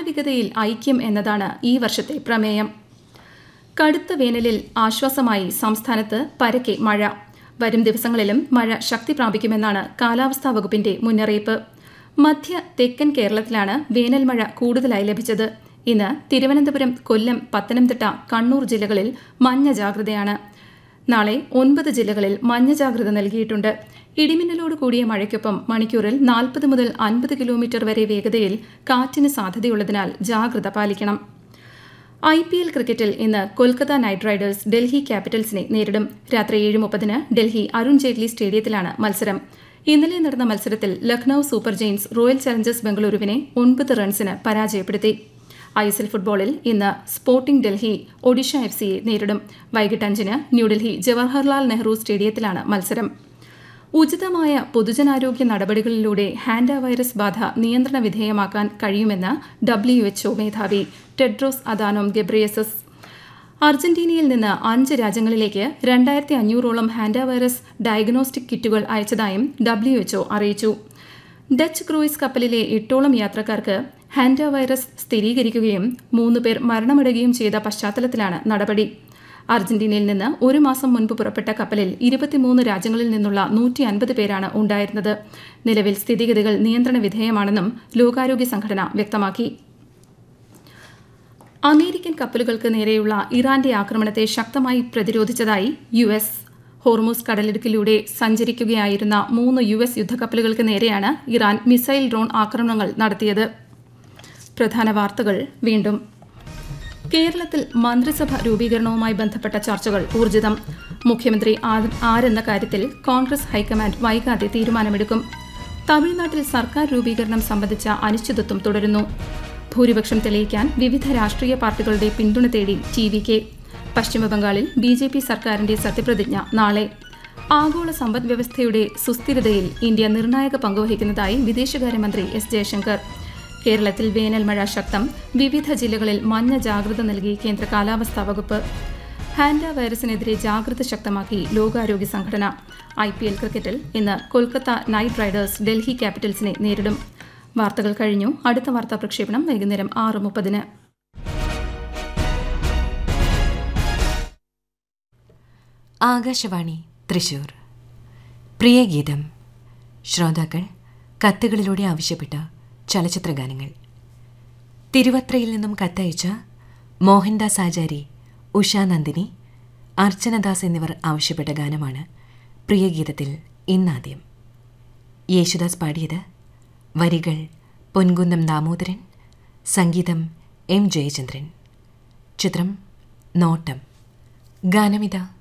മാനവികതയിൽ ഐക്യം എന്നതാണ് ഈ വർഷത്തെ പ്രമേയം കടുത്ത വേനലിൽ ആശ്വാസമായി സംസ്ഥാനത്ത് പരക്കെ മഴ വരും ദിവസങ്ങളിലും മഴ ശക്തി പ്രാപിക്കുമെന്നാണ് കാലാവസ്ഥാ വകുപ്പിന്റെ മുന്നറിയിപ്പ് മധ്യ തെക്കൻ കേരളത്തിലാണ് വേനൽ മഴ കൂടുതലായി ലഭിച്ചത് ഇന്ന് തിരുവനന്തപുരം കൊല്ലം പത്തനംതിട്ട കണ്ണൂർ ജില്ലകളിൽ മഞ്ഞ ജാഗ്രതയാണ് നാളെ ഒൻപത് ജില്ലകളിൽ മഞ്ഞ ജാഗ്രത നൽകിയിട്ടുണ്ട് ഇടിമിന്നലോട് കൂടിയ മഴയ്ക്കൊപ്പം മണിക്കൂറിൽ നാൽപ്പത് മുതൽ അൻപത് കിലോമീറ്റർ വരെ വേഗതയിൽ കാറ്റിന് സാധ്യതയുള്ളതിനാൽ ജാഗ്രത പാലിക്കണം ഐ പി എൽ ക്രിക്കറ്റിൽ ഇന്ന് കൊൽക്കത്ത നൈറ്റ് റൈഡേഴ്സ് ഡൽഹി ക്യാപിറ്റൽസിനെ നേരിടും രാത്രി ഏഴ് മുപ്പതിന് ഡൽഹി അരുൺ ജെയ്റ്റ്ലി സ്റ്റേഡിയത്തിലാണ് മത്സരം ഇന്നലെ നടന്ന മത്സരത്തിൽ Lucknow super giants royal challengers ബംഗളൂരുവിനെ ഒൻപത് റൺസിന് പരാജയപ്പെടുത്തി ഐ എസ് എൽ ഫുട്ബോളിൽ ഇന്ന് സ്പോർട്ടിംഗ് ഡൽഹി ഒഡീഷ എഫ് സിയെ നേരിടും വൈകിട്ട് അഞ്ചിന് ന്യൂഡൽഹി ജവഹർലാൽ നെഹ്റു സ്റ്റേഡിയത്തിലാണ് മത്സരം ഉചിതമായ പൊതുജനാരോഗ്യ നടപടികളിലൂടെ ഹാൻഡ വൈറസ് ബാധ നിയന്ത്രണ വിധേയമാക്കാൻ കഴിയുമെന്ന് ഡബ്ല്യു എച്ച്ഒ മേധാവി ടെഡ്രോസ് അദാനോം ഗെബ്രിയസസ് അർജന്റീനയിൽ നിന്ന് അഞ്ച് രാജ്യങ്ങളിലേക്ക് രണ്ടായിരത്തി അഞ്ഞൂറോളം ഹാൻഡ വൈറസ് ഡയഗ്നോസ്റ്റിക് കിറ്റുകൾ അയച്ചതായും ഡബ്ല്യു എച്ച്ഒ അറിയിച്ചു ഡച്ച് ക്രൂയിസ് കപ്പലിലെ എട്ടോളം യാത്രക്കാർക്ക് ഹാൻഡ വൈറസ് സ്ഥിരീകരിക്കുകയും മൂന്ന് പേർ മരണമടയുകയും ചെയ്ത പശ്ചാത്തലത്തിലാണ് നടപടി അർജന്റീനയിൽ നിന്ന് ഒരു മാസം മുൻപ് പുറപ്പെട്ട കപ്പലിൽ ഇരുപത്തിമൂന്ന് രാജ്യങ്ങളിൽ നിന്നുള്ള നൂറ്റി അൻപത് പേരാണ് ഉണ്ടായിരുന്നത് നിലവിൽ സ്ഥിതിഗതികൾ നിയന്ത്രണ വിധേയമാണെന്നും ലോകാരോഗ്യ സംഘടന വ്യക്തമാക്കി അമേരിക്കൻ കപ്പലുകൾക്ക് നേരെയുള്ള ഇറാന്റെ ആക്രമണത്തെ ശക്തമായി പ്രതിരോധിച്ചതായി യു എസ് ഹോർമൂസ് കടലിടുക്കിലൂടെ സഞ്ചരിക്കുകയായിരുന്ന മൂന്ന് യു എസ് യുദ്ധക്കപ്പലുകൾക്ക് നേരെയാണ് ഇറാൻ മിസൈൽ ഡ്രോൺ ആക്രമണങ്ങൾ നടത്തിയത് പ്രധാന വാർത്തകൾ വീണ്ടും കേരളത്തിൽ മന്ത്രിസഭ രൂപീകരണവുമായി ബന്ധപ്പെട്ട ചർച്ചകൾ ഊർജിതം മുഖ്യമന്ത്രി ആ- ആരെന്ന കാര്യത്തിൽ കോൺഗ്രസ് ഹൈക്കമാൻഡ് വൈകാതെ തീരുമാനമെടുക്കും തമിഴ്നാട്ടിൽ സർക്കാർ രൂപീകരണം സംബന്ധിച്ച അനിശ്ചിതത്വം തുടരുന്നു ഭൂരിപക്ഷം തെളിയിക്കാൻ വിവിധ രാഷ്ട്രീയ പാർട്ടികളുടെ പിന്തുണ തേടി ടി വി കെ പശ്ചിമബംഗാളിൽ ബി ജെ പി സർക്കാരിന്റെ സത്യപ്രതിജ്ഞ നാളെ ആഗോള സമ്പദ് വ്യവസ്ഥയുടെ സുസ്ഥിരതയിൽ ഇന്ത്യ നിർണായക പങ്കുവഹിക്കുന്നതായി വിദേശകാര്യമന്ത്രി എസ് ജയശങ്കർ കേരളത്തിൽ വേനൽ മഴ ശക്തം വിവിധ ജില്ലകളിൽ മഞ്ഞ ജാഗ്രത നൽകി കേന്ദ്ര കാലാവസ്ഥാ വകുപ്പ് ഹാൻഡ വൈറസിനെതിരെ ജാഗ്രത ശക്തമാക്കി ലോകാരോഗ്യ സംഘടന ഐ പി എൽ ക്രിക്കറ്റിൽ ഇന്ന് കൊൽക്കത്ത നൈറ്റ് റൈഡേഴ്സ് ഡൽഹി ക്യാപിറ്റൽസിനെ നേരിടും വാർത്തകൾ കഴിഞ്ഞു അടുത്ത വാർത്താ പ്രക്ഷേപണം വൈകുന്നേരം ആറ് മുപ്പതിന് ആകാശവാണി തൃശൂർ പ്രിയ ഗീതം ശ്രോതാക്കൾ കത്തുകളിലൂടെ ആവശ്യപ്പെട്ട ചലച്ചിത്ര ഗാനങ്ങൾ തിരുവത്രയിൽ നിന്നും കത്തയച്ച മോഹൻദാസ് ആചാരി ഉഷാനന്ദിനി അർച്ചനദാസ് എന്നിവർ ആവശ്യപ്പെട്ട ഗാനമാണ് പ്രിയഗീതത്തിൽ ഇന്നാദ്യം യേശുദാസ് പാടിയത് വരികൾ പൊൻകുന്നം ദാമോദരൻ സംഗീതം എം ജയചന്ദ്രൻ ചിത്രം നോട്ടം ഗാനമിത